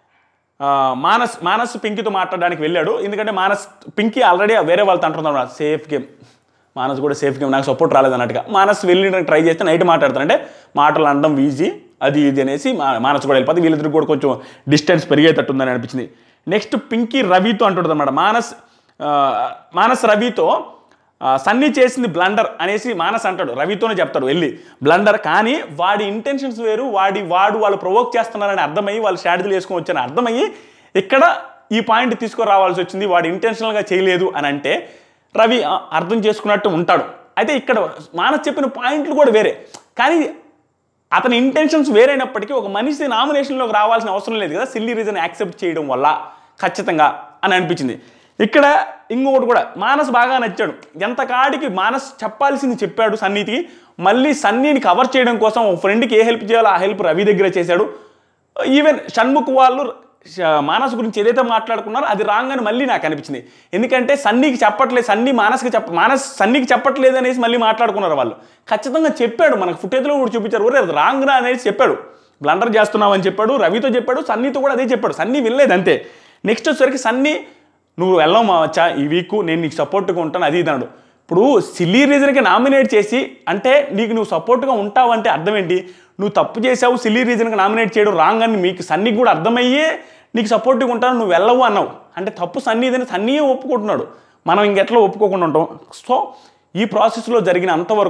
ఆ, మానస్ మానస్ పింకీతో మాట్లాడడానికి వెళ్ళాడు ఎందుకంటే మానస్ పింకీ ఆల్రెడీ వేరే వాళ్ళతో అంటున్నాడు సేఫ్ గేమ్ మానస్ కూడా సేఫ్ గేమ్ నాకు సపోర్ట్ రాలేదు అన్నట్టుగా మానస్ వెళ్ళి ట్రై చేస్తే నైట్ మాట్లాడతానంటే మాటలు అనడం ఈజీ అది ఇది అనేసి మా మానస్ కూడా వెళ్ళిపోతే వీళ్ళిద్దరు కూడా కొంచెం డిస్టెన్స్ పెరిగేటట్టుందని అనిపించింది నెక్స్ట్ పింకీ రవితో అంటుంటుంది అనమాట మానస్ ఆ, మానస్ రవితో ఆ, సన్నీ చేసింది బ్లండర్ అనేసి మానస్ అంటాడు రవితోనే చెప్తాడు వెళ్ళి బ్లండర్ కానీ వాడి ఇంటెన్షన్స్ వేరు వాడి వాడు వాళ్ళు ప్రొవోక్ చేస్తున్నారని అర్థమయ్యి వాళ్ళు స్ట్రాటజీలు వేసుకొని వచ్చారని అర్థమయ్యి ఇక్కడ ఈ పాయింట్ తీసుకురావాల్సి వచ్చింది వాడు ఇంటెన్షనల్గా చేయలేదు అని అంటే రవి ఆ, అర్థం చేసుకున్నట్టు ఉంటాడు అయితే ఇక్కడ మానస్ చెప్పిన పాయింట్లు కూడా వేరే కానీ అతని ఇంటెన్షన్స్ వేరైనప్పటికీ ఒక మనిషి నామినేషన్లోకి రావాల్సిన అవసరం లేదు కదా సిల్లీ రీజన్ యాక్సెప్ట్ చేయడం వల్ల ఖచ్చితంగా అని అనిపించింది ఇక్కడ ఇంకొకటి కూడా మానస్ బాగా నచ్చాడు ఎంత కాడికి మానస్ చెప్పాల్సింది చెప్పాడు సన్నీతికి మళ్ళీ సన్నీని కవర్ చేయడం కోసం ఒక ఫ్రెండ్కి ఏ హెల్ప్ చేయాలో ఆ హెల్ప్ రవి దగ్గర చేశాడు ఈవెన్ షణ్ముఖ్ వాళ్ళు ష- మానస్ గురించి ఏదైతే మాట్లాడుకున్నారో అది రాంగ్ అని మళ్ళీ నాకు అనిపించింది ఎందుకంటే సన్నీకి చెప్పట్లేదు సన్నీ మానస్కి చెప్ప మానస్ సన్నీకి చెప్పట్లేదు అనేసి మళ్ళీ మాట్లాడుకున్నారు వాళ్ళు ఖచ్చితంగా చెప్పాడు మనకు ఫుటేజ్లో కూడా చూపించారు ఒరే అది రాంగ్ రా అనేసి చెప్పాడు బ్లండర్ చేస్తున్నామని చెప్పాడు రవితో చెప్పాడు సన్నీతో కూడా అదే చెప్పాడు సన్నీ వెళ్ళలేదు అంతే నెక్స్ట్ వచ్చేసరికి సన్నీ నువ్వు వెళ్ళవు మా వచ్చా ఈ వీక్ నేను నీకు సపోర్ట్గా ఉంటాను అది ఇది అన్నాడు ఇప్పుడు సిల్లీ రీజన్కి నామినేట్ చేసి అంటే నీకు నువ్వు సపోర్ట్గా ఉంటావు అంటే అర్థం ఏంటి నువ్వు తప్పు చేసావు సిల్లీ రీజన్కి నామినేట్ చేయడం రాంగ్ అని మీకు సన్నీకి కూడా అర్థమయ్యే నీకు సపోర్ట్గా ఉంటాను నువ్వు వెళ్ళవు అన్నావు అంటే తప్పు సన్నీదని సన్నీయే ఒప్పుకుంటున్నాడు మనం ఇంకెట్లా ఒప్పుకోకుండా ఉంటాం సో ఈ ప్రాసెస్లో జరిగిన అంతవరకు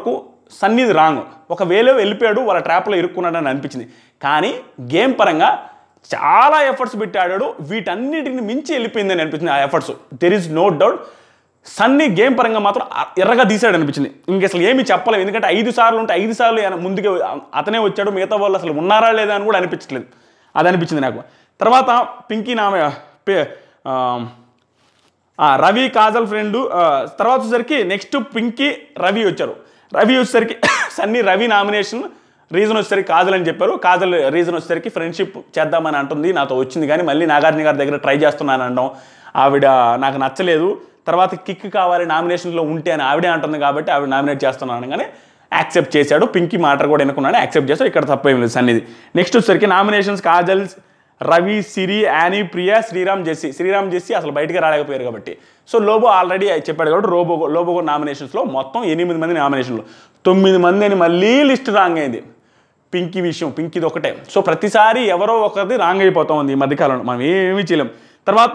సన్నీది రాంగ్ ఒక వేలో వెళ్ళిపోయాడు వాళ్ళ ట్రాప్లో ఇరుక్కున్నాడని అనిపించింది కానీ గేమ్ పరంగా చాలా ఎఫర్ట్స్ పెట్టి ఆడాడు వీటన్నిటిని మించి వెళ్ళిపోయిందని అనిపించింది ఆ efforts there is no doubt Sunny game పరంగా మాత్రం అ- ఎర్రగా తీసాడు అనిపించింది ఇంక అసలు ఏమీ చెప్పలేము ఎందుకంటే ఐదు సార్లు ఉంటే ఐదు సార్లు ఆయన ముందుకే అతనే వచ్చాడు మిగతా వాళ్ళు అసలు ఉన్నారా లేదా అని కూడా అనిపించట్లేదు అది అనిపించింది నాకు తర్వాత పింకీ నామే పే- ఆ, ఆ, రవి కాజల్ ఫ్రెండ్ తర్వాత వచ్చేసరికి నెక్స్ట్ పింకీ రవి వచ్చారు రవి వచ్చేసరికి సన్నీ రవి నామినేషన్ రీజన్ వచ్చేసరికి కాజల్ అని చెప్పారు కాజల్ రీజన్ వచ్చేసరికి ఫ్రెండ్షిప్ చేద్దామని అంటుంది నాతో వచ్చింది కానీ మళ్ళీ నాగార్జున గారి దగ్గర ట్రై చేస్తున్నాను అనడం ఆవిడ నాకు నచ్చలేదు తర్వాత కిక్ కావాలి నామినేషన్లో ఉంటే అని ఆవిడే అంటుంది కాబట్టి ఆవిడ నామినేట్ చేస్తున్నాను అనగానే యాక్సెప్ట్ చేశాడు పింకీ మాట కూడా ఎన్నుకున్నాడు యాక్సెప్ట్ చేశాడు ఇక్కడ తప్పేం లేదు సన్నిధి నెక్స్ట్ వచ్చేసరికి nominations Kajal Ravi Siri Annie Priya Sriram Jessie Sriram Jessie అసలు బయటికి రాలేకపోయారు కాబట్టి సో లోబో ఆల్రెడీ చెప్పాడు కాబట్టి రోబో లోబో నామినేషన్స్లో మొత్తం ఎనిమిది మంది నామినేషన్లు తొమ్మిది మంది అని మళ్ళీ లిస్ట్ రాంగ్ అయింది పింకీ విషయం పింకీది ఒకటే సో ప్రతిసారి ఎవరో ఒకరిది రాంగ్ అయిపోతా ఉంది ఈ మధ్యకాలంలో మనం ఏమీ చేయలేం తర్వాత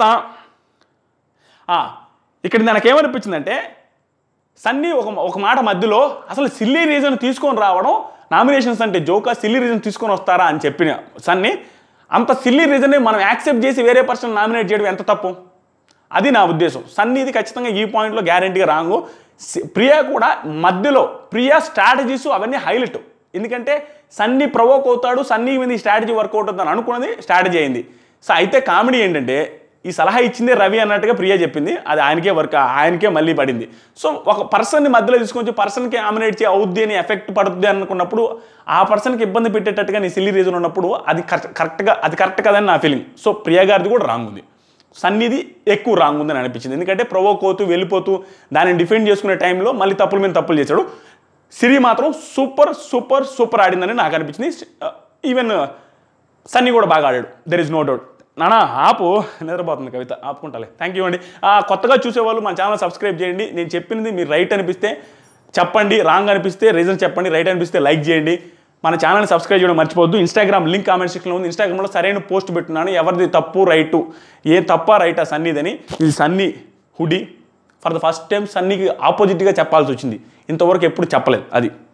ఆ, ఇక్కడ నాకేమనిపించిందంటే సన్నీ ఒక ఒక మాట మధ్యలో అసలు సిల్లీ రీజన్ తీసుకొని రావడం నామినేషన్స్ అంటే జోకా సిల్లీ రీజన్ తీసుకొని వస్తారా అని చెప్పిన సన్నీ అంత సిల్లీ రీజన్ని మనం యాక్సెప్ట్ చేసి వేరే పర్సన్ నామినేట్ చేయడం ఎంత తప్పు అది నా ఉద్దేశం సన్నీది ఖచ్చితంగా ఈ పాయింట్లో గ్యారంటీగా రాంగు సి- ప్రియా కూడా మధ్యలో ప్రియా స్ట్రాటజీస్ అవన్నీ హైలైట్ ఎందుకంటే సన్నీ ప్రవోక్ అవుతాడు సన్నీ మీద ఈ స్ట్రాటజీ వర్కౌట్ అవుతుందని అనుకున్నది స్ట్రాటజీ అయింది సో అయితే కామెడీ ఏంటంటే ఈ సలహా ఇచ్చిందే రవి అన్నట్టుగా ప్రియా చెప్పింది అది ఆయనకే వర్క్ ఆయనకే మళ్ళీ పడింది సో ఒక పర్సన్ని మధ్యలో తీసుకొచ్చి పర్సన్కి నామినేట్ చేయ అవుద్ది అని ఎఫెక్ట్ పడుతుంది అనుకున్నప్పుడు ఆ పర్సన్కి ఇబ్బంది పెట్టేటట్టుగా నీ సిల్లీ రీజన్ ఉన్నప్పుడు అది కరెక్ట్ కరెక్ట్గా అది కరెక్ట్ కదని నా ఫీలింగ్ సో ప్రియా గారిది కూడా రాంగ్ ఉంది సన్నిధి ఎక్కువ రాంగ్ ఉందని అనిపించింది ఎందుకంటే ప్రొవోక్ అవుతూ వెళ్ళిపోతూ దాన్ని డిఫెండ్ చేసుకునే టైంలో మళ్ళీ తప్పుల మీద తప్పులు చేశాడు సిరి మాత్రం సూపర్ సూపర్ సూపర్ ఆడిందని నాకు అనిపించింది ఈవెన్ సన్నీ కూడా బాగా ఆడాడు దెర్ ఇస్ నో డౌట్ నానా ఆపు నిద్రపోతుంది కవిత ఆపుకుంటాలే థ్యాంక్ యూ అండి ఆ, కొత్తగా చూసేవాళ్ళు మన ఛానల్ సబ్స్క్రైబ్ చేయండి నేను చెప్పింది మీరు రైట్ అనిపిస్తే చెప్పండి రాంగ్ అనిపిస్తే రీజన్ చెప్పండి రైట్ అనిపిస్తే లైక్ చేయండి మన ఛానల్ని సబ్స్క్రైబ్ చేయడం మర్చిపోవద్దు ఇన్స్టాగ్రామ్ లింక్ కామెంట్ సెక్షన్లో ఉంది ఇన్స్టాగ్రామ్లో సరైన పోస్ట్ పెట్టున్నాను ఎవరిది తప్పు రైటు ఏ తప్ప రైటా సన్నీదని ఇది సన్నీ హుడీ ఫర్ ద ఫస్ట్ టైం సన్నీకి ఆపోజిట్గా చెప్పాల్సి వచ్చింది ఇంతవరకు ఎప్పుడు చెప్పలేదు అది